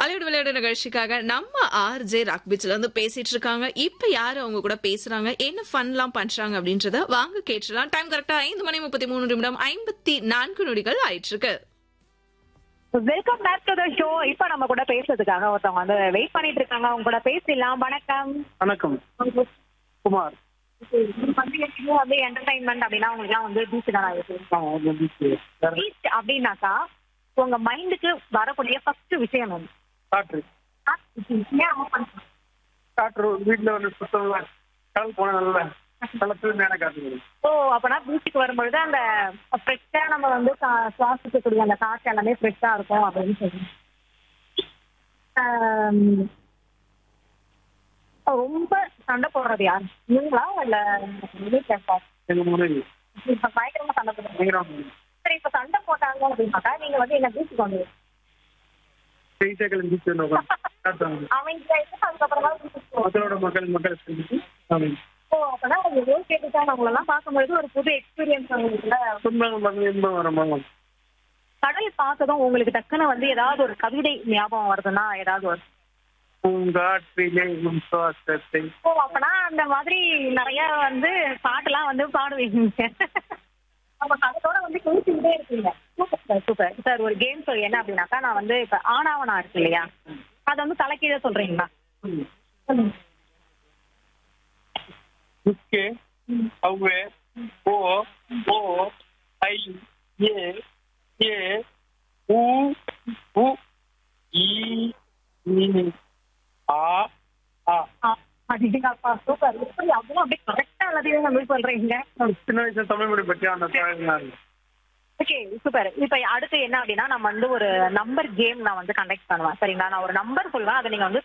அலையோட விளையாடு நிகழ்ச்சிக்காக நம்ம ஆர்ஜே ராக் பீச்ல இருந்து பேசிட்டு இருக்காங்க இப்ப யாரு அவங்க கூட பேசுறாங்க என்ன ஃபன்லாம் பண்றாங்க அப்படின்றத வாங்க கேட்டுலாம் டைம் கரெக்டா ஐந்து மணி முப்பத்தி மூணு நிமிடம் ஐம்பத்தி நான்கு நொடிகள் ஆயிட்டு இருக்கு welcome back to the show இப்ப நம்ம கூட பேசுறதுக்காக ஒருத்தவங்க வந்து வெயிட் பண்ணிட்டு இருக்காங்க அவங்க கூட பேசிடலாம் வணக்கம் வணக்கம் குமார் உங்களுக்கு வந்து எப்பயுமே வந்து என்டர்டைன்மெண்ட் அப்படின்னா உங்களுக்கு எல்லாம் வந்து பீச் தான் ஆ, ஓகே, பீச். வேற பீச் அப்படின்னாக்கா உங்க மைண்டுக்கு வரக்கூடிய ஃபர்ஸ்ட் விஷயம் வந்து காற்று காற்று வீட்டுல வந்து சுத்தம் கடல் போன நல்ல நல்ல தூய்மையான காற்று வரும். ஓ அப்பனா பீச்சுக்கு வரும்பொழுது அந்த ஃப்ரெஷ்ஷா நம்ம வந்து கா- சுவாசிக்கக்கூடிய அந்த காற்று எல்லாமே ஃப்ரெஷ்ஷா இருக்கும் அப்படின்னு சொல்லி ஆம், ரொம்ப சண்டை போடுறது யார் நீங்களா இல்ல வீட்டுல இருக்கா? எங்க முன்னாடி இப்ப பயங்கரமா சண்டை போடுறீங்க பயங்கரமா சரி இப்ப சண்டை போட்டாங்க அப்படின்னாக்கா நீங்க வந்து என்ன பீச்சுக்கு வந்து செய்தியா கிளம்பி பீச் வந்து உட்காந்து காற்று வாங்குது. அமைதியா இருந்து அதுக்கப்புறமா பீச்சுக்கு போவோம். மக்களோட மக்கள் மக்கள் சந்திச்சு ஆமாம். ஓ அப்பனா நீங்க ரோல் கேட்டுட்டாங்க உங்களெல்லாம் பார்க்கும்போது ஒரு புது எக்ஸ்பீரியன்ஸ் உங்களுக்குல துன்பங்கள் வந்து இன்பம் வரமா கடல் பார்த்ததும் உங்களுக்கு டக்குன்னு வந்து ஏதாவது ஒரு கவிதை ஞாபகம் வருதுன்னா ஏதாவது ஒரு பூங்காற்றிலே உன் சுவாசத்தை ஓ அப்பனா அந்த மாதிரி நிறைய வந்து பாட்டெல்லாம் வந்து பாடுவீங்க அப்ப கடலோட வந்து குளிச்சுக்கிட்டே இருக்கீங்க சூப்பர் சார் சூப்பர் சார் ஒரு கேம் சொல்லி என்ன அப்படின்னாக்கா நான் வந்து இப்ப ஆனாவனா இருக்கு இல்லையா அதை வந்து தலைக்கீழ சொல்றீங்களா சொல்லுங்க உக்கே அவ்வே ஓ ஓ ஐ ஏ ஏ உ உ ஈ ஈ ஆ ஆ அப்படிங்கப்பா சூப்பர் எப்படி அவ்வளவு அப்படியே கரெக்டா எல்லாத்தையும் நம்ம சொல்றீங்க சின்ன வயசுல தமிழ் மொழி பற்றி அந்த பழகினாரு ஓகே சூப்பர் இப்ப அடுத்து என்ன அப்படின்னா நம்ம வந்து ஒரு நம்பர் கேம் நான் வந்து கண்டக்ட் பண்ணுவேன் சரிங்களா நான் ஒரு நம்பர் சொல்லுவேன் அதை நீங்க வந்து